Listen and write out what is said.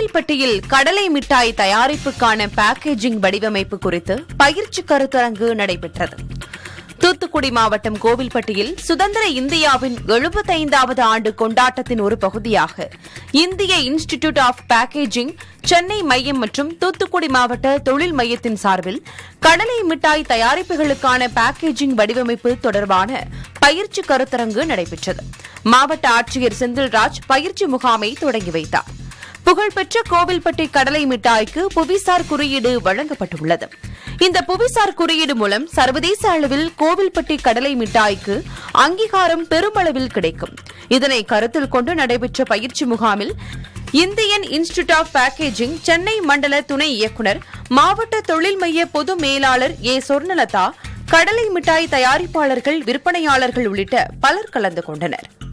கோவில்பட்டியில் கடலை மிட்டாய் தயாரிப்புக்கான பேக்கேஜிங் வடிவமைப்பு குறித்து பயிற்சி கருத்தரங்கு நடைபெற்றது தூத்துக்குடி மாவட்டம் கோவில்பட்டியில் சுதந்திர இந்தியாவின் எழுபத்தைந்தாவது ஆண்டு கொண்டாட்டத்தின் ஒரு பகுதியாக இந்திய இன்ஸ்டிடியூட் ஆஃப் பேக்கேஜிங் சென்னை மையம் மற்றும் தூத்துக்குடி மாவட்ட தொழில் மையத்தின் சார்பில் கடலை மிட்டாய் தயாரிப்புகளுக்கான பேக்கேஜிங் வடிவமைப்பு தொடர்பான பயிற்சி கருத்தரங்கு நடைபெற்றது மாவட்ட ஆட்சியர் செந்தில்ராஜ் பயிற்சி முகாமை தொடங்கி வைத்தார் புகழ்பெற்ற கோவில்பட்டி கடலை மிட்டாய்க்கு புவிசார் குறியீடு வழங்கப்பட்டுள்ளது இந்த புவிசார் குறியீடு மூலம் சர்வதேச அளவில் கோவில்பட்டி கடலை மிட்டாய்க்கு அங்கீகாரம் பெருமளவில் கிடைக்கும் இதனை கருத்தில் கொண்டு நடைபெற்ற பயிற்சி முகாமில் Indian institute of packaging Chennai மண்டல துணை இயக்குநர் மாவட்ட தொழில் மைய பொது மேலாளர் ஏ சொர்ணலதா கடலை மிட்டாய் தயாரிப்பாளர்கள் விற்பனையாளர்கள் உள்ளிட்ட பலர் கலந்து கொண்டனர்